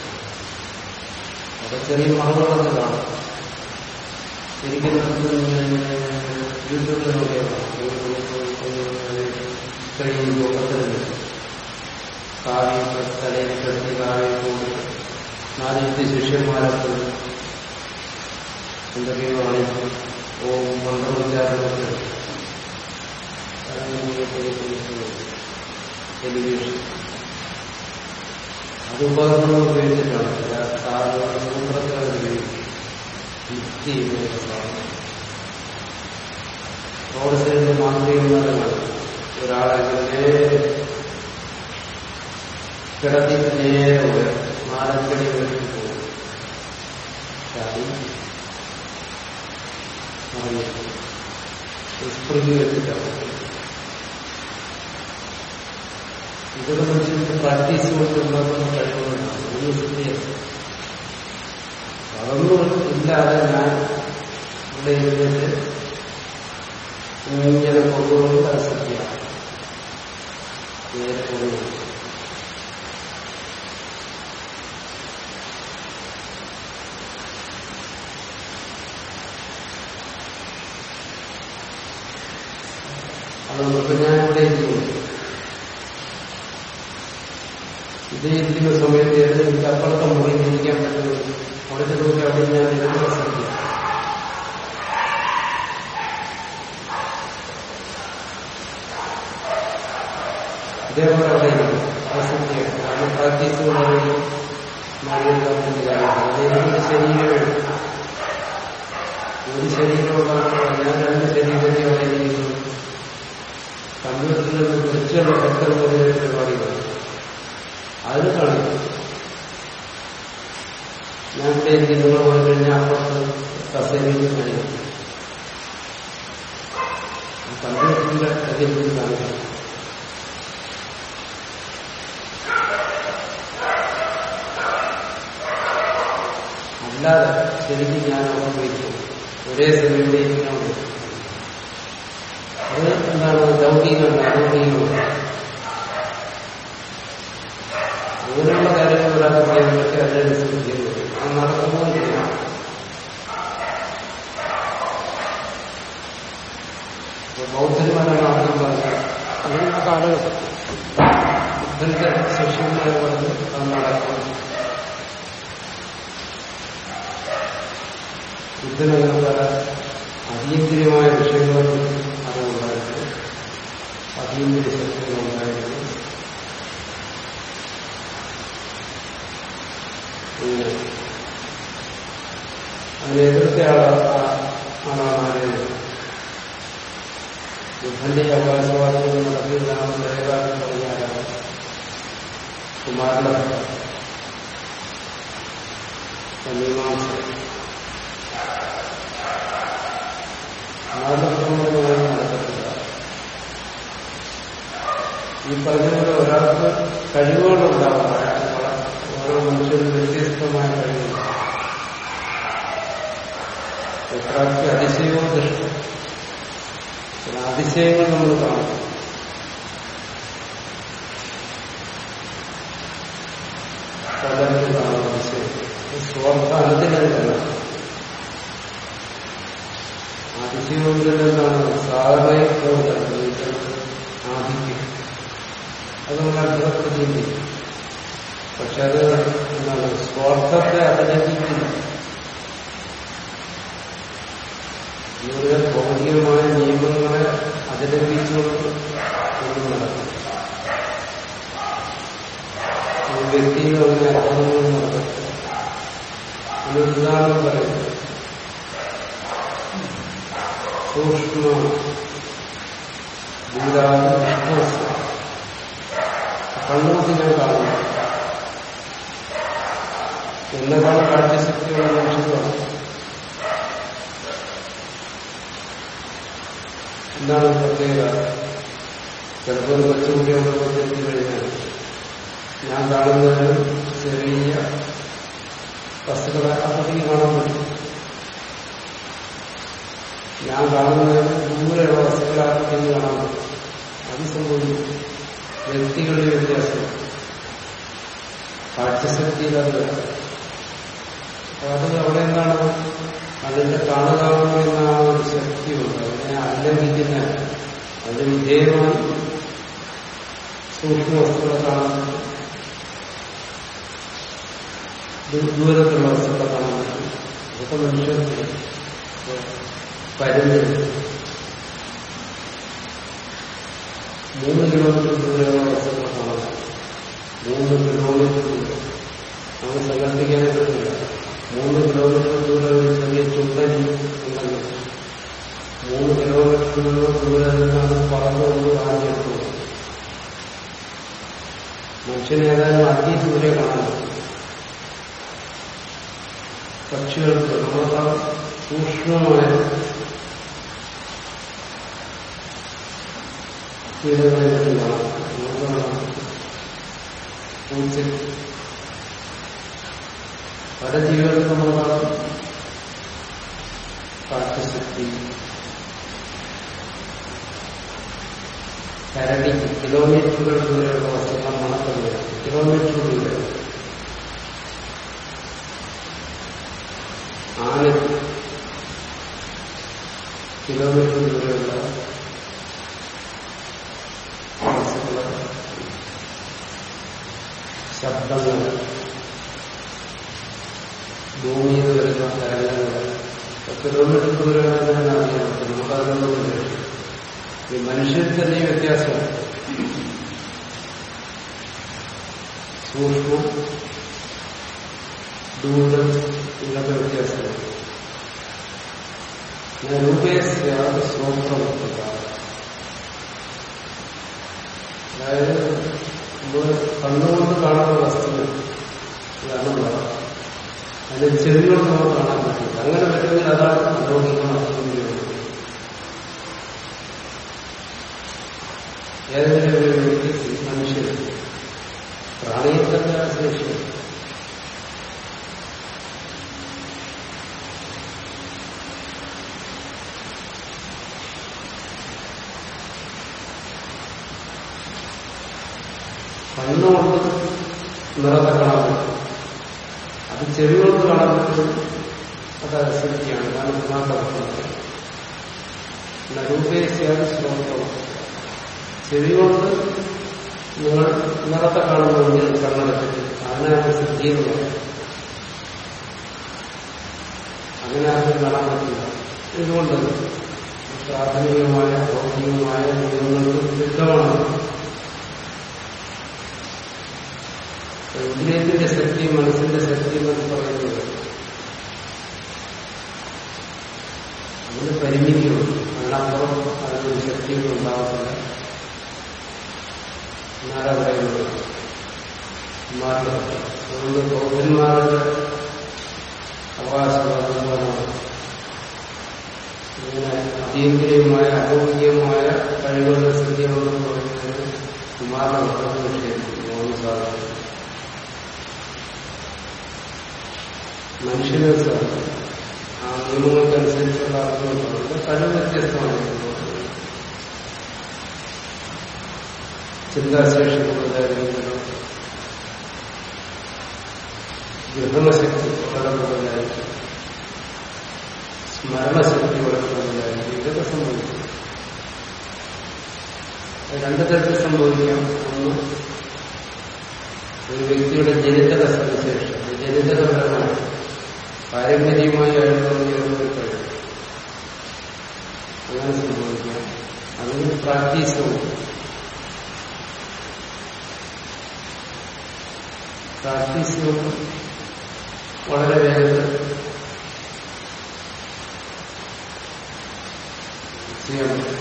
അവിടെ ചെറിയ മറവുകളൊക്കെ കാണും ഇരിക്കുന്നിടത്ത് യൂട്യൂബിൽ നോക്കിയാൽ കഴിയും ലോകത്തിലുണ്ട് കാവ്യ തലയിൽ കെട്ടി കാവ്യ കൊണ്ട് നാലഞ്ച് ശിഷ്യന്മാരൊക്കെ എന്തൊക്കെയോ കാണിക്കും ഓം മന്ത്രോച്ചാരണത്തിൽ ടെലിവിഷൻ അത് ഉപകരണം ഉപയോഗിച്ചിട്ടാണ് സാധാരണ സൂത്രത്തെ ഉപയോഗിക്കും യുക്തി റോഡ് സൈഡിൽ മാന്ത്രികന്മാരാണ് ഒരാളെ നേരെ കിടത്തി നേരെ ഉയരും നാലഞ്ചടി ഉയർത്തി പോകും ചാടി സ്പ്രിംഗ് വെച്ചിട്ടാണ് ഇതൊക്കെ മനുഷ്യർക്ക് പ്രാക്ടീസ് കൊണ്ടുണ്ടാക്കുന്ന കഴിവുകളാണ് ഒന്ന് സിദ്ധിയാണ് അതൊന്നും ഇല്ലാതെ ഞാൻ ഇവിടെ ഇരുന്നിട്ട് ഇങ്ങനെ കൊണ്ടുപോകുന്നത് അത് സിദ്ധിയാണ് നേരെ കൊണ്ടുപോകും അതുകൊണ്ട് ഞാൻ ഇവിടെ ഇരിക്കുന്നു ഇതേ ഇരിക്കുന്ന സമയത്ത് എനിക്ക് അപ്പുറത്തെ മുറിയിൽ ഇരിക്കാൻ പറ്റുന്നത് അവിടെ ചെന്നോക്കി അവിടെ ഞാൻ ഇരുന്ന ശ്രദ്ധിക്കും ഇതേപോലെ അവിടെ ഇരിക്കും ആ ശ്രദ്ധിയാണ് കാരണം പ്രാക്ടീസ് വളരെ മാറിയെടുക്കാത്ത കാര്യമാണ് അത് എനിക്ക് ശരീരമേ ഒരു ശരീരമുള്ളതാണ് ഞാൻ രണ്ട് ശരീരത്തെ അവിടെ ഇരിക്കുന്നു കമ്പ്യൂട്ടറിൽ നിന്ന് വിളിച്ചുള്ള ഭക്തർ പോലെ പരിപാടികളാണ് അതിന് കാണിക്കും ഞാൻ ഇവിടെ എനിക്ക് നിങ്ങൾ പോയി കഴിഞ്ഞാൽ അപ്പുറത്ത് കസേരയിൽ കാണിക്കും കമ്പ്യൂട്ടറിന്റെ കാര്യത്തിൽ കാണിക്കണം അല്ലാതെ ശരിക്കും ഞാൻ അവിടെ പോയിരിക്കും ഒരേ സമയം ഇവിടെ ഇരിക്കണം അത് എന്താണ് ലൗകികമല്ല അലൗകികമല്ല അങ്ങനെയുള്ള കാര്യങ്ങൾ ഒരാൾക്ക് ചെയ്യാൻ പറ്റി അതിനനുസരിച്ച് ചെയ്യുന്നത് അത് നടക്കുമ്പോൾ ചെയ്യണം ബൗദ്ധന്മാരാണ് ആദ്യം പറഞ്ഞത് അങ്ങനെ ആ കാലഘട്ടം ബുദ്ധന്റെ ശിഷ്യന്മാർ പറഞ്ഞ് അത് നടക്കണം ബുദ്ധനങ്ങനെ പല അതീന്ദ്രിയമായ വിഷയങ്ങളും അറിവുണ്ടായിരുന്നു അതീന്ദ്രിയ ശക്തികളുണ്ടായിരുന്നു അങ്ങനെ അതിനെ എതിർത്ത ആളാണ് ആളാണ് ബുദ്ധന്റെ അവകാശവാദങ്ങൾ നടത്തിയതാണെന്ന് ഏകാലം പറഞ്ഞാലാണ് കുമാരന മീമാംസ സമാജപ്രവർത്തനമായി നടക്കത്തില്ല ഈ പറഞ്ഞ ഒരാൾക്ക് കഴിവുകളുണ്ടാവും ഓരോ മനുഷ്യരും വ്യത്യസ്തമായ കഴിവുകൾ എത്രാൾക്ക് അതിശയവും ദൃഷ്ടം ചില അതിശയങ്ങൾ നമ്മൾ കാണും പലരും കാണും അതിശയം സ്വാർത്ഥാനത്തിനല്ല അതിശയങ്ങളിൽ എന്താണ് സാധാരണ ആധിക്യം അത് നമ്മൾ അത്ഭുതപ്പെടുകയും ചെയ്യും പക്ഷെ അത് എന്താണ് സ്വാർത്ഥത്തെ അഭിനന്ദിക്കില്ല ഇവരുടെ ഭൗതികമായ നിയമങ്ങളെ അതിലംഘിച്ചുകൊണ്ട് ഒന്നും നടക്കും ഒരു വ്യക്തിയിൽ അങ്ങനെ അർത്ഥങ്ങൾ നടക്കും എന്നൊരു ഉദാഹരണം പറയുന്നത് സൂക്ഷ്മ ദൂരാതെ വിഷ്ണുവസ്തു കണ്ണുകൊണ്ട് ഞാൻ കാണുന്നു എന്നെക്കാളും കാഴ്ചശക്തിയുള്ള മനുഷ്യരാണ് എന്താണ് പ്രത്യേകത ചിലപ്പോൾ ഒരു കൊച്ചുകുട്ടി അവിടെ എത്തി കഴിഞ്ഞാൽ ഞാൻ കാണുന്നതിന് ചെറിയ വസ്തുക്കളെ അപ്പത്തേക്ക് കാണാൻ പറ്റും ഞാൻ കാണുന്നതിന് ദൂരെയുള്ള വസ്തുക്കളെ അപ്പത്തേക്ക് കാണാൻ പറ്റും അത് സംഭവിക്കും വ്യക്തികളുടെ വ്യത്യാസം കാഴ്ചശക്തിയിലല്ല അപ്പൊ അത് അവിടെ എന്താണ് അതിന്റെ കാണുക എന്ന ആ ഒരു ശക്തിയുണ്ട് അതിനെ അല്ലംഘിക്കുന്ന അതിന് വിധേയമായി സൂക്ഷ്മ വസ്തുക്കളെ കാണാൻ പറ്റും ദൂരത്തുള്ള വസ്തുക്കളെ കാണാൻ പറ്റും അതൊക്കെ മനുഷ്യർക്ക് പരിമിതി മൂന്ന് കിലോമീറ്റർ ദൂരെയുള്ള വസ്തുക്കളെ കാണാൻ മൂന്ന് കിലോമീറ്റർ ദൂരം നമുക്ക് സങ്കല്പിക്കാനേ പറ്റില്ല മൂന്ന് കിലോമീറ്റർ ദൂരെ ഒരു ചെറിയ ചുണ്ടരി ഉണ്ടെങ്കിൽ മൂന്ന് കിലോമീറ്റർ ദൂരെ നിന്നാണ് പറന്നുകൊണ്ട് വാങ്ങിയെടുക്കുന്നത് മനുഷ്യനെ ഏതായാലും അതി ദൂരെ കാണാൻ പക്ഷികൾക്ക് നമ്മളെക്കാൾ സൂക്ഷ്മമായ കീടങ്ങളെല്ലാം പൂച്ച പല ജീവികൾക്കും നമ്മൾ കാണും കാഴ്ചശക്തി കരടി കിലോമീറ്ററുകൾ ദൂരെയുള്ള വസ്തുക്കൾ മണക്കുന്നത് കിലോമീറ്റർ ദൂരെ ആന കിലോമീറ്റർ ദൂരെയുള്ള വസ്തുക്കളെ ശബ്ദങ്ങൾ ഭൂമിയിൽ വരുന്ന തരംഗങ്ങൾ കിലോമീറ്റർ ദൂരമാണ് ഞാൻ അറിയാൻ പറ്റും നമുക്കതൊന്നുമില്ല ഈ മനുഷ്യരിൽ തന്നെ വ്യത്യാസമാണ് സൂക്ഷ്മം ദൂരം ഇതൊക്കെ വ്യത്യാസമാണ് രൂപേസ്യാത് സ്വന്തം അതായത് നമ്മൾ കണ്ണുകൊണ്ട് കാണുന്ന വസ്തുക്കൾ ഇതാണ് അതിന് ചെവികൾ നമുക്ക് കാണാൻ പറ്റില്ല അങ്ങനെ പറ്റുമെങ്കിൽ അതാണ് അലൗകികമാണ് ഏതെങ്കിലും ഒരു വ്യക്തി മനുഷ്യൻ പ്രാണിയിൽ തന്നെ ശേഷി കണ്ണുകൊണ്ട് നിറത്തെ കാണാൻ പറ്റും അത് ചെവി കൊണ്ട് കാണാൻ പറ്റും അത് അസംഖ്യാണ് കാരണം ഗുണാന്തം രൂപേശ്യാത് ശ്രോത്രം ചെവി കൊണ്ട് നിങ്ങൾ നിറത്തെ കാണുന്നുണ്ടെങ്കിൽ കണ്ണടച്ചിട്ട് അതിനാണ് സിദ്ധി എന്ന് പറയും അങ്ങനെ ആർക്കും കാണാൻ പറ്റില്ല ഇതുകൊണ്ട് പ്രാഥമികമായ ഭൗതികമായ നിയമങ്ങൾക്ക് വിരുദ്ധമാണ് ഇന്ദ്രിയത്തിന്റെ ശക്തി മനസ്സിന്റെ ശക്തി എന്നൊക്കെ പറയുന്നത് അതിന് പരിമിതിയുണ്ട് അതിനപ്പുറം അതിനൊരു ശക്തിയൊന്നും ഉണ്ടാകത്തില്ല എന്നാരാ പറയുന്നത് മാരുടെ അതുകൊണ്ട് ബൗദ്ധന്മാരുടെ അവകാശവാദമാണ് ഇങ്ങനെ അതീന്ദ്രിയമായ അഭൗതികമായ കഴിവുകളുടെ സ്ഥിതിയാണെന്ന് പറയുന്നതിന് കുമാരനൊക്കെ വിഷയം മോഹൻ സാധാരണ മനുഷ്യന് ആ നിയമങ്ങൾക്കനുസരിച്ചുള്ള അറിവുകളുണ്ട് കഴിവ് വ്യത്യസ്തമാണ് ചിന്താശേഷി കൂടുതലായിരിക്കും ഗ്രഹണശക്തി വളരെ കൂടുതലായിരിക്കും സ്മരണശക്തി വളരെ കൂടുതലായിരിക്കും ഇതൊക്കെ സംഭവിക്കും രണ്ടു തരത്തിൽ സംഭവിക്കാം ഒന്ന് ഒരു വ്യക്തിയുടെ ജനിതക സവിശേഷം ജനിതകപരമായ പാരമ്പര്യമായി അയാളുള്ള കഴിവ് അങ്ങനെ സംഭവിക്കാം അതിന് പ്രാക്ടീസും പ്രാക്ടീസ് വളരെ വേഗത്തിൽ ചെയ്യാൻ പറ്റും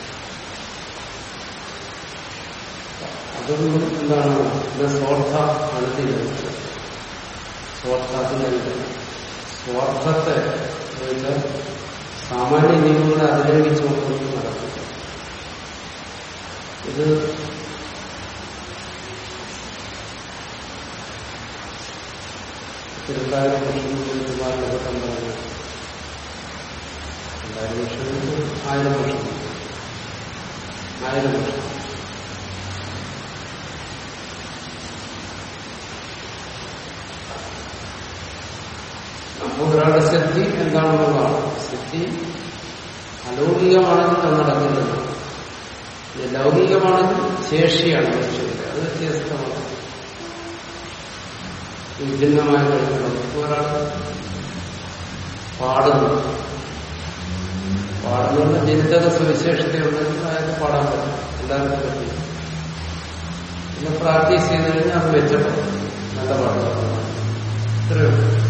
അതൊന്നും എന്താണ് ഇത് സ്വാർത്ഥ അടുത്തില്ല സ്വാർത്ഥത്തിനല്ല സ്വാർത്ഥത്തെ വെച്ചാൽ സാമാന്യ നിയമങ്ങളെ അതിലംഘിച്ചുകൊണ്ട് നടക്കും ഇത് രണ്ടായിരം വർഷം കുമാരനൊക്കെ കണ്ടതാണ് രണ്ടായിരം വർഷം ആയിരം വർഷം ആയിരം വർഷം അപ്പോൾ ഒരാളുടെ സിദ്ധി എന്താണെന്നുള്ളതാണ് സിദ്ധി അലൗകികമാണെങ്കിൽ അത് നടക്കുന്നില്ല ലൗകികമാണെങ്കിൽ ശേഷിയാണ് മനുഷ്യരുടെ അത് വ്യത്യസ്തമാണ് വിഭിന്നമായ കഴിവുകൾ ഒരാൾ പാടുന്നു പാടുന്നതിന് ജനിതക സവിശേഷതയുണ്ടെങ്കിൽ അയാൾക്ക് പാടാൻ പറ്റും എല്ലാവർക്കും പറ്റും പിന്നെ പ്രാക്ടീസ് ചെയ്ത് കഴിഞ്ഞാൽ അത് മെച്ചപ്പെടും നല്ല പാടുക ഇത്രയോ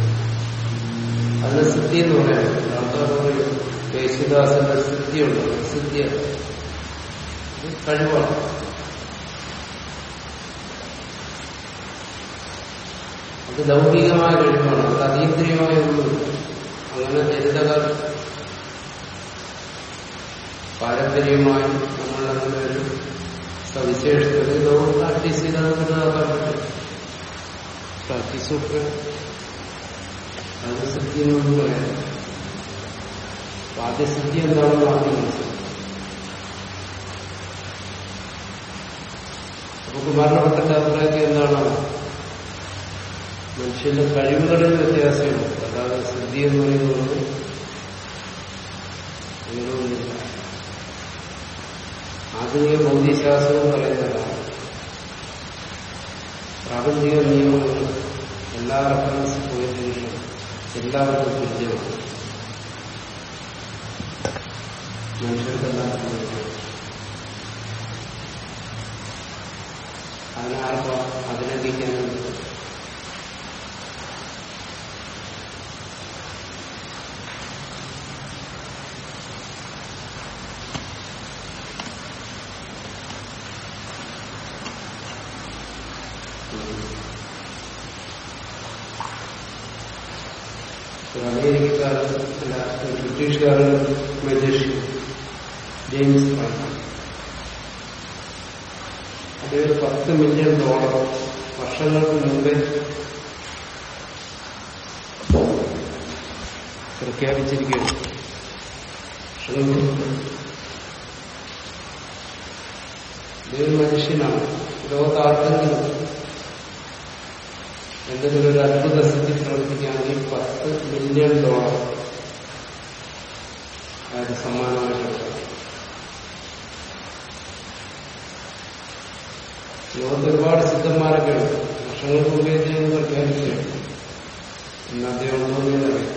അതിന് സിദ്ധി എന്ന് പറയാൻ ആൾക്കാർ പറയും യേശുദാസന്റെ സിദ്ധിയുണ്ട് സിദ്ധിയല്ല കഴിവാണ് അത് ലൗകികമായ കഴിവാണ് അത് അതീന്ദ്രിയമായ ഒന്നുമില്ല അങ്ങനെ ജനിതക പാരമ്പര്യമായി നമ്മൾ അങ്ങനെ ഒരു സവിശേഷത ലോകം പ്രാക്ടീസ് ചെയ്താൽ വലുതാക്കാൻ പറ്റും പ്രാക്ടീസ് ഒക്കെ അത് സിദ്ധി എന്നൊന്നും പറയാം ആദ്യ സിദ്ധി എന്താണെന്ന് ആദ്യം മനസ്സിലാക്കും അപ്പൊ കുമാരനഭട്ടന്റെ അഭിപ്രായത്തിൽ എന്താണ് മനുഷ്യന്റെ കഴിവുകളിൽ വ്യത്യാസമുണ്ട് അല്ലാതെ സിദ്ധി എന്ന് പറയുന്നത് അങ്ങനെയൊന്നുമില്ല ആധുനിക ഭൗതികശാസ്ത്രവും പറയുന്നതാണ് പ്രാപഞ്ചിക നിയമങ്ങൾ എല്ലാ റെഫറൻസ് പോയിന്റുകളിലും എല്ലാവർക്കും തുല്യമാണ് മനുഷ്യർക്കെല്ലാം തുല്യമാണ് അതിനാർക്കും അതിലംഘിക്കാനുണ്ട് അമേരിക്കക്കാരൻ അല്ല ബ്രിട്ടീഷുകാരൻ മജീഷ്യൻ ജെയിംസ് റാൻ അദ്ദേഹം പത്ത് മില്യൺ ഡോളർ വർഷങ്ങൾക്ക് മുമ്പേ പ്രഖ്യാപിച്ചിരിക്കുകയാണ് വർഷങ്ങൾക്ക് മുമ്പ് ഇതൊരു മനുഷ്യനാണ് ലോകത്താർക്കെങ്കിലും എന്തെങ്കിലും ഒരു അത്ഭുത സ്ഥിതി പ്രവർത്തിക്കുകയാണെങ്കിൽ പത്ത് മില്യൺ ഡോളർ അയാൾക്ക് സമ്മാനമായിട്ട് കൊടുക്കണം ലോകത്ത് ഒരുപാട് സിദ്ധന്മാരൊക്കെ ഉണ്ട് വർഷങ്ങൾക്ക് മുമ്പേ ചെയ്യുന്ന പ്രഖ്യാപിക്കുകയാണ് ഇന്ന് അദ്ദേഹം ഉണ്ടോന്ന് അറിയാം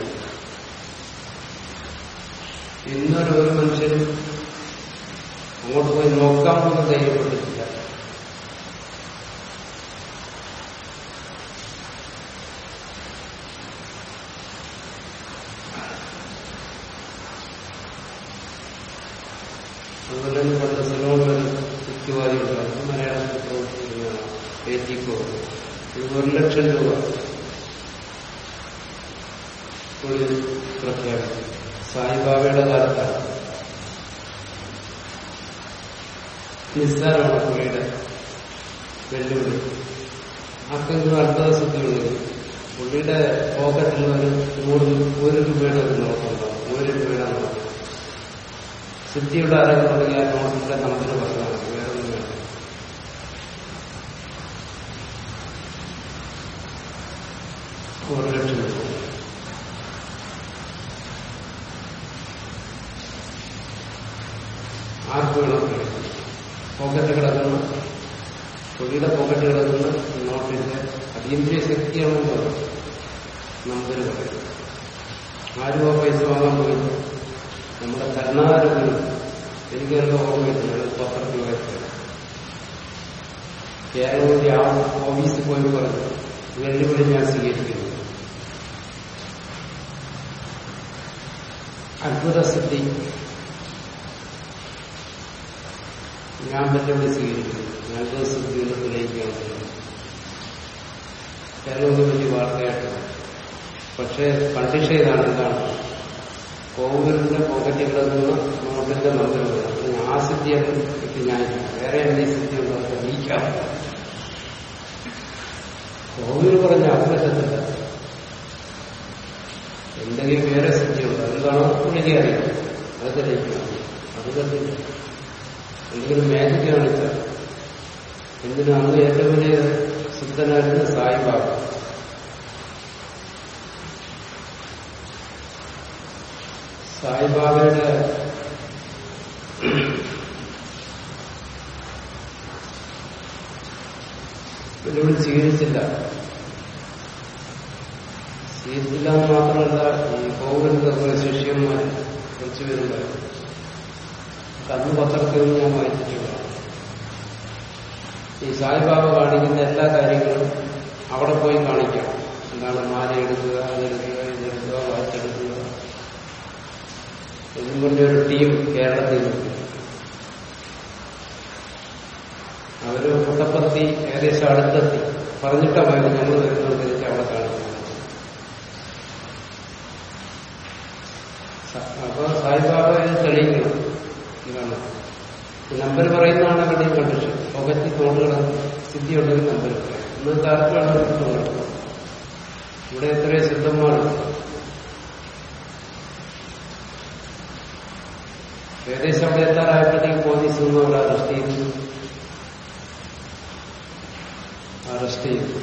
ഇന്നൊരു ഒരു മനുഷ്യനും അങ്ങോട്ട് പോയി നോക്കാൻ പോലും ധൈര്യപ്പെട്ടിട്ടില്ല അതുപോലെ തന്നെ പണ്ട് സിലോണിൽ യുക്തിവാദി ഉണ്ടായിരുന്നു മലയാളത്തിൽ പ്രവർത്തിക്കുന്നതാണ് ഏറ്റിക്കോ ഇത് ഒരു ലക്ഷം രൂപ തൊഴിൽ പ്രഖ്യാപിച്ചു സായിബാബയുടെ കാലത്താണ് നിസ്സാരമാണ് പുള്ളിയുടെ വെല്ലുവിളി ആർക്കെങ്കിലും അത്ഭുത സിദ്ധിയുണ്ട് പുള്ളിയുടെ പോക്കറ്റിൽ ഒരു നൂറ് ഒരു രൂപയുടെ ഒരു നോട്ടുണ്ടാവും ഒരു രൂപയുടെ നോട്ട് സിദ്ധിയുടെ ആരെങ്കിലും ഉണ്ടെങ്കിൽ ആ നോട്ടിന്റെ നമ്പർ പറഞ്ഞാൽ മതി വേറെ ഒന്നും വേണ്ട ഒരു ലക്ഷം രൂപ ആർക്ക് വേണം പോക്കറ്റ് കിടക്കുന്ന പുള്ളിയുടെ പോക്കറ്റ് കിടക്കുന്ന നോട്ടിന്റെ അതീന്ദ്രിയ ശക്തിയാണെന്ന് പറയും നമ്പർ പറയും ആരും ആ പൈസ വാങ്ങാൻ പോയി നമ്മുടെ കരുണാകരന് എനിക്കെല്ലാം ഓർമ്മയില്ല പത്രത്തിൽ വായിച്ചത് കേരളത്തിന്റെ ആ ഓഫീസിൽ പോയി പറഞ്ഞു വെല്ലുവിളി ഞാൻ സ്വീകരിക്കുന്നു അത്ഭുത സിദ്ധി ഞാൻ വെല്ലുവിളി സ്വീകരിക്കുന്നു ഞാൻ അത്ഭുത സിദ്ധി എന്ന് തെളിയിക്കുകയാണ് കേരളത്തിൽ വലിയ വാർത്തയായിട്ടാണ് പക്ഷേ കണ്ടീഷൻ ഇതാണ് എന്താണ് കോവിലിന്റെ പോക്കറ്റിൽ കിടക്കുന്ന നോട്ടിന്റെ നമ്പർ വേണം ആ സിദ്ധിയൊക്കെ എനിക്ക് ഞാൻ വേറെ എന്ത് സിദ്ധി ഉണ്ടോ തെളിയിക്കാം കോവിൽ പറഞ്ഞ അവകാശത്തില്ല എന്തെങ്കിലും വേറെ സിദ്ധിയുണ്ട് എന്താണോ പുള്ളിക്ക് അറിയാം അത് തെളിയിക്കണം അത് കണ്ടില്ല എന്തെങ്കിലും മാജിക് കാണിച്ചാൽ എന്തിനു അന്ന് ഏറ്റവും വലിയ സിദ്ധനായിരുന്നു സായിബാബ സായിബാബയുടെ വെല്ലുവിളി സ്വീകരിച്ചില്ല സ്വീകരിച്ചില്ല എന്ന് മാത്രമല്ല ഈ പൗരന്റെ കുറെ ശിഷ്യന്മാർ കുറച്ചു പേരുണ്ടായിരുന്നു അന്ന് പത്രത്തിൽ നിന്ന് ഞാൻ വായിച്ചിട്ടുള്ള ഈ സായിബാബ കാണിക്കുന്ന എല്ലാ കാര്യങ്ങളും അവിടെ പോയി കാണിക്കാം എന്താണ് മാല എടുക്കുക അതെടുക്കുക ഇതെടുക്കുക വായിച്ചെടുക്കുക എന്നും പറഞ്ഞൊരു ടീം കേരളത്തിൽ നിന്ന് അവര് പുട്ടപ്പുറത്തി ഏകദേശം അടുത്തെത്തി പറഞ്ഞിട്ടാ പോയത് ഞങ്ങൾ വരുന്നതനുസരിച്ച് അവിടെ കാണിക്കുന്നത് അപ്പൊ സായിബാബ ഇത് തെളിയിക്കണം ഇതാണ് നമ്പർ പറയുന്നതാണ് അവരുടെയും കണ്ടീഷൻ പുകറ്റി തോണ്ടുകൾ സിദ്ധി ഉണ്ടെങ്കിൽ നമ്പർ പറയാം ഇന്നത്തെ ആർക്കാണ് തോന്നുന്നത് ഇവിടെ എത്രയോ സിദ്ധന്മാരുണ്ട് ഏകദേശം അവിടെ എത്താറായപ്പോഴത്തേക്ക് പോലീസ് ഒന്നും അവിടെ അറസ്റ്റ് ചെയ്തു അറസ്റ്റ് ചെയ്തു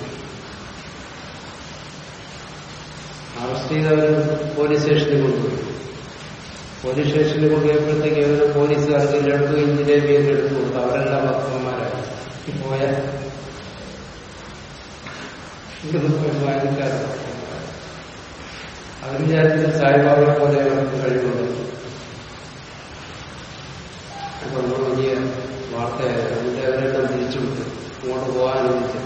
അറസ്റ്റ് ചെയ്തവർ പോലീസ് സ്റ്റേഷനിൽ കൊണ്ടുപോയി പോലീസ് സ്റ്റേഷനിൽ കൊണ്ടുപോയപ്പോഴത്തേക്ക് അവര് പോലീസുകാർക്ക് ലഡു ജിലേബി ഒക്കെ എടുത്തു കൊടുത്തു അവരെല്ലാം ഭക്തന്മാരായി ഈ പോയ വാങ്ങിക്കാറ് അവർ വിചാരിച്ച സായിബാബയെ പോലെ അവർക്ക് കഴിവുണ്ട് അപ്പൊ നമ്മൾ വലിയ വാർത്തയായിരുന്നു അതിന്റെ അവരെല്ലാം തിരിച്ചു വിട്ടു ഇങ്ങോട്ട് പോകാൻ അനുവദിച്ചു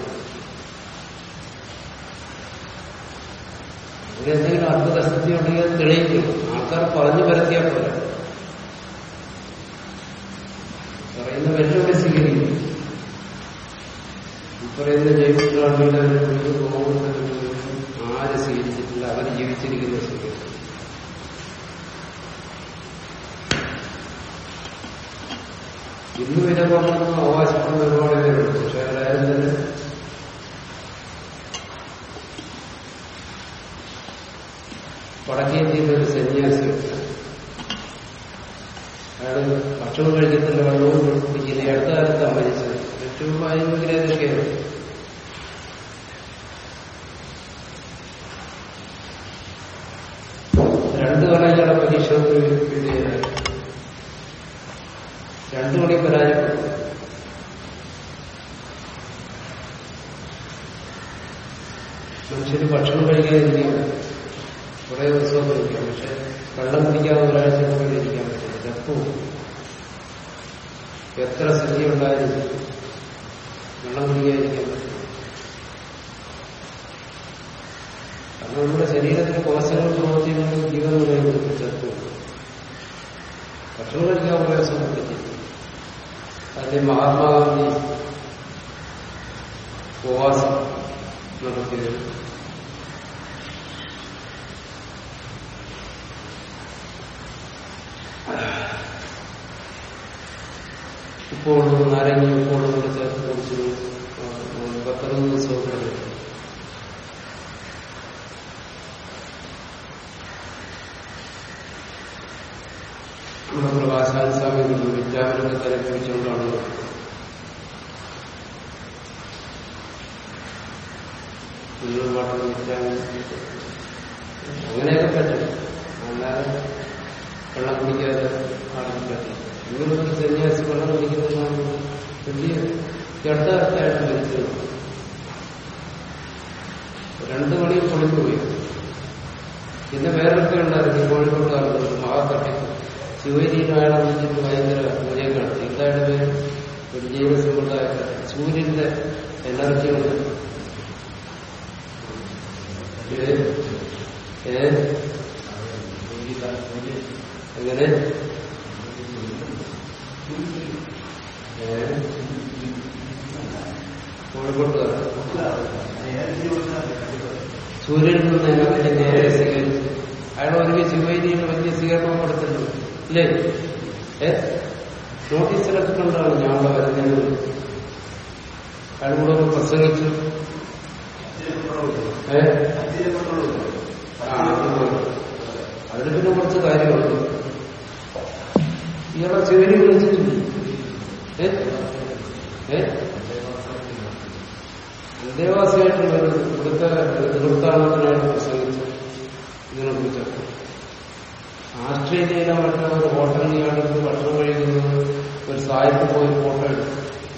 ഇവിടെ എന്തെങ്കിലും അത്ഭുത സ്ഥിതി ഉണ്ടെങ്കിൽ അത് തെളിയിക്കും ആൾക്കാർ പറഞ്ഞു പരത്തിയാൽ പോലെ പറയുന്ന വെല്ലുവിളി സ്വീകരിക്കും ഈ പറയുന്ന ജൈവസ്വാമിയുടെ ആര് സ്വീകരിച്ചിട്ടില്ല അവർ ജീവിച്ചിരിക്കുന്ന സ്വീകരിച്ചു ഇന്ന് വില കൊണ്ടെന്ന് അവകാശപ്പെടുന്ന ഒരുപാട് പേരുണ്ട് പക്ഷെ അവരാരും തന്നെ വടക്കേ ഇന്ത്യയിലെ ഒരു സന്യാസിയുണ്ട് അയാള് ഭക്ഷണം കഴിക്കത്തില്ല വെള്ളവും കുടിക്കില്ല ഈ അടുത്ത കാലത്താണ് മരിച്ചത് ഏറ്റവും ഭയങ്കര ഇതൊക്കെയാണ് രണ്ടു കളയുടെ പരീക്ഷണത്തിന് വേണ്ടിയായി രണ്ടു മണി പരാജയപ്പെട്ടു മനുഷ്യന് ഭക്ഷണം കഴിക്കാതിരിക്കുകയാണ് കുറെ ദിവസവും കഴിക്കാം പക്ഷെ വെള്ളം കുടിക്കാതെ ഒരാഴ്ച പോലും ഇരിക്കാൻ പറ്റില്ല എപ്പോഴും എത്ര സ്ഥിതി ഉണ്ടായാലും വെള്ളം കുടിക്കാതിരിക്കാൻ പറ്റില്ല കാരണം നമ്മുടെ ശരീരത്തിലെ കോശങ്ങൾ പ്രവർത്തിക്കുന്നത് ജീവൻ നിലനിൽക്കുന്ന ചെറുപ്പം ഭക്ഷണം കഴിക്കാൻ കുറെ ദിവസം പറ്റില്ല അതിന്റെ മഹാത്മാഗാന്ധി ഉപവാസം നടത്തിയത് ഉപ്പുകളും നാരങ്ങ ഉപ്പുകളും കൂടെ ചേർത്ത് കുടിച്ചു പത്തറുപത് ദിവസമൊക്കെ എടുക്കും. നമ്മുടെ പ്രകാശാൻ സ്വാമി വിദ്യാപനത്തെ തിരക്കി വെച്ചുകൊണ്ടാണ് നിങ്ങൾ പാട്ടുള്ള വിദ്യാപനം അങ്ങനെയൊക്കെ പറ്റും അല്ലാതെ വെള്ളം കുടിക്കാതെ ആർക്കും പറ്റില്ല നിങ്ങളൊരു സന്യാസി വെള്ളം കുടിക്കുന്നതാണ് വലിയ ജഡാർത്ഥായിട്ട് മരിച്ചത് രണ്ടു മണിയും പൊളിഞ്ഞു പോയി പിന്നെ വേറൊക്കെ ഉണ്ടായിരുന്നു ഈ കോഴിക്കോട്ടുകാർക്ക് മഹാതട്ടിപ്പ് ശിവരിയിൽ അയാളെ വിളിച്ചിട്ട് ഭയങ്കര പൂജയും നടത്തി എന്തായാലും പേര് ഒരു ജൈവ സമ്പ്രദായത്തിൽ സൂര്യന്റെ എനർജി കൊണ്ട് ഏ? ഏ? എങ്ങനെ ഏ? കോഴിക്കോട്ടുകാർ സൂര്യനിൽ നിന്ന് എനർജി നേരെ സ്വീകരിച്ചു അയാൾ ഒരു ശിവൈരിയിൽ വലിയ സ്വീകരണം കൊടുത്തിട്ടുണ്ട് ഇല്ലേ ഏ നോട്ടീസിലൊക്കെ കണ്ടാണ് ഞാൻ അവിടെ വരുന്നതിന് അയാൾ കൂടെ ഒന്ന് പ്രസംഗിച്ചു ഏ ആ അതുപോലെ അതിന് പിന്നെ കുറച്ച് കാര്യമുണ്ട് ഇയാളെ ശിവരി വിളിച്ചിട്ടില്ല ഏ ഏ അന്തേവാസിയായിട്ടുള്ള ഒരു ഇവിടുത്തെ തീർത്ഥാടനത്തിനാണ് പ്രസംഗിച്ചത് ഇതിനെ കുറിച്ചൊക്കെ ആസ്ട്രേലിയയിലെ മറ്റേ ഒരു ഹോട്ടലിൽ ഇയാളെടുത്ത് ഭക്ഷണം കഴിക്കുന്നത് ഒരു സായിപ്പ് പോയി ഫോട്ടോ എടുത്തു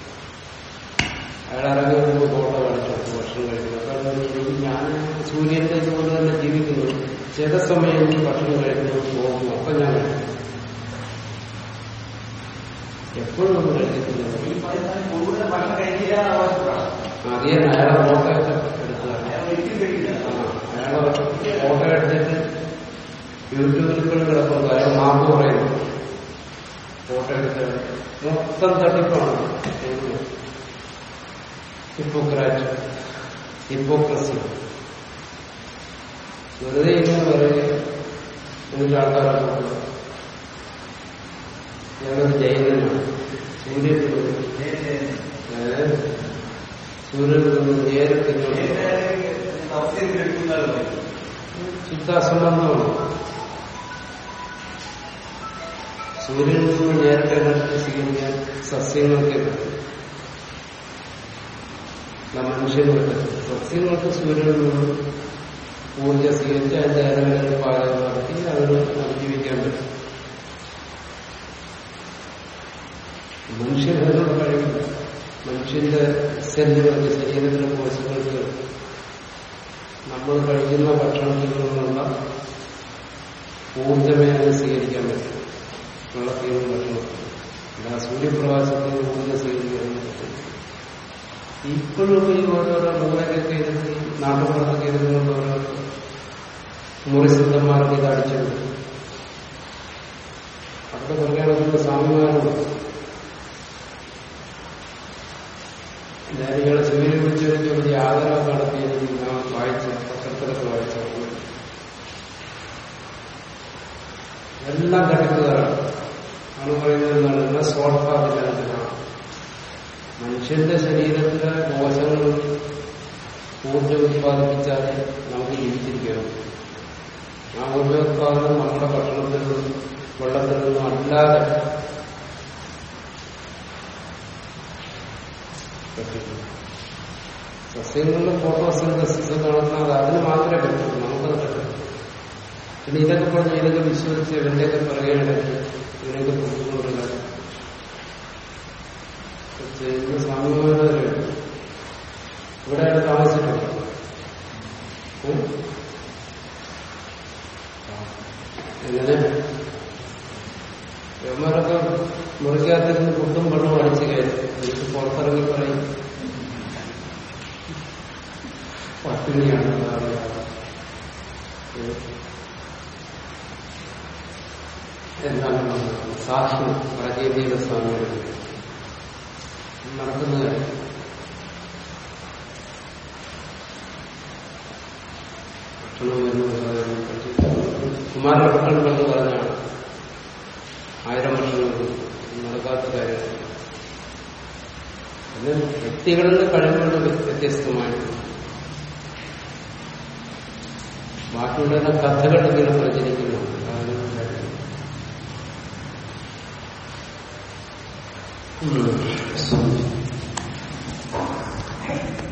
അയാൾ ഇറങ്ങി വരുമ്പോൾ ഫോട്ടോ കാണിച്ചു ഭക്ഷണം കഴിക്കുന്നത് കാരണം എനിക്ക് ഞാൻ സൂര്യന്റെ ഇതുപോലെ തന്നെ ജീവിക്കുന്നു ചില സമയം എനിക്ക് ഭക്ഷണം കഴിക്കുന്നത് പോകും അപ്പൊ ഞാൻ കഴിക്കും. എപ്പോഴും ഒന്നും കഴിക്കത്തില്ല അറിയാൻ അയാളെ ഫോട്ടോ ഒക്കെ എടുത്തതാണ് ആ, അയാളെ ഫോട്ടോ എടുത്തിട്ട് യൂട്യൂബിൽ ഇപ്പോഴും കിടപ്പുണ്ട് അയാൾ മാപ്പ് പറയുന്നു ഫോട്ടോ എടുത്ത് മൊത്തം തട്ടിപ്പാണ് ഹിപ്പോക്രാറ്റ് ഹിപ്പോക്രസി വെറുതെ ഇങ്ങനെ പറയുക എന്നിട്ട് ആൾക്കാരെ നോക്കുക ഞാനൊരു ജൈനനാണ് സൂര്യൻ ഏ? സൂര്യനിൽ നിന്ന് നേരിട്ട് ചിത്താസംബന്ധമാണ് സൂര്യനിൽ നിന്ന് നേരിട്ട് എനർജി സ്വീകരിക്കാൻ സസ്യങ്ങൾക്ക് പറ്റും മനുഷ്യന് പറ്റും സസ്യങ്ങൾക്ക് സൂര്യനിൽ നിന്ന് ഊർജ്ജം സ്വീകരിച്ച് അതിന്റെ ഇലകളിൽ പാചകം നടത്തി അതിന് അതിജീവിക്കാൻ പറ്റും മനുഷ്യനതിനുള്ള കഴിവില്ല മനുഷ്യന്റെ സെല്ലുകൾക്ക് ശരീരത്തിലെ കോശങ്ങൾക്ക് നമ്മൾ കഴിക്കുന്ന ഭക്ഷണത്തിൽ നിന്നുള്ള ഊർജ്ജമേ അതിന് സ്വീകരിക്കാൻ പറ്റും വെള്ളത്തിൽ നിന്ന് ഭക്ഷണം അല്ല സൂര്യപ്രകാശത്തിൽ നിന്ന് ഊർജ്ജം സ്വീകരിക്കാൻ പറ്റും ഇപ്പോഴും ഈ ഓരോരോ മൂലകൊക്കെ ഇരുന്ന് നാട്ടുപുറത്തൊക്കെ ഇരുന്നുകൊണ്ട് ഓരോ മുറിസിദ്ധന്മാർക്ക് ഇത് അടിച്ചിട്ടുണ്ട് അവിടെ പറയുകയാണെങ്കിൽ സ്വാമിമാരുണ്ട് ഞാൻ ഇയാളെ ശിവനെ വിളിച്ചു കഴിഞ്ഞാൽ വലിയ ആദരവ് നടത്തിയത് ഞാൻ വായിച്ച പത്രത്തിലൊക്കെ വായിച്ച എല്ലാം തട്ടിപ്പുകാരാണ് ആണ് പറയുന്നത് എന്താണ് എന്നാൽ സ്വാർത്ഥാധികാരത്തിലാണ് മനുഷ്യന്റെ ശരീരത്തിലെ കോശങ്ങൾ ഊർജ്ജം ഉത്പാദിപ്പിച്ചാലേ നമുക്ക് ജീവിച്ചിരിക്കണം ആ ഊർജ്ജോത്പാദനം നമ്മുടെ ഭക്ഷണത്തിൽ നിന്നും വെള്ളത്തിൽ നിന്നും അല്ലാതെ പറ്റില്ല സസ്യങ്ങളുടെ ഫോട്ടോസിന്തസിസ് നടത്തുന്നത് അതിന് മാത്രമേ പറ്റുള്ളൂ നമുക്കത് പറ്റില്ല പിന്നെ ഇതൊക്കെ പറഞ്ഞ് ഇതൊക്കെ വിശ്വസിച്ച് ഇവന്റെയൊക്കെ പറയുകയാണ് ഇതിനൊക്കെ കൊടുക്കുന്നുണ്ടല്ലോ ചെയ്യുന്ന സ്വാമിമാരെ ഇവിടെ താമസിച്ചിട്ടുണ്ട് ഉം? എങ്ങനെ യവന്മാരൊക്കെ മുറിക്കകത്തിരുന്ന് ഫുഡും വെള്ളവും അടിച്ചു കയറി എനിക്ക് പുറത്തിറങ്ങി പറയും പട്ടിണിയാണ് അതാണ് ഉം. എന്താണ് സാക്ഷി പ്രാചീനയുടെ സ്വാമിയുടെ നടക്കുന്ന കാര്യം ഭക്ഷണം എന്ന് കുമാരഭട്ടൻ കണ്ടു പറഞ്ഞാണ് ആയിരം വർഷങ്ങൾക്ക് നടക്കാത്ത കാര്യം വ്യക്തികളിൽ കഴിവുകൾ വ്യത്യസ്തമായിട്ട് ബാക്കിയുള്ള കഥകൾ ഇങ്ങനെ പ്രചരിക്കുന്നുണ്ട് അതാണ് കാര്യം. ഉം.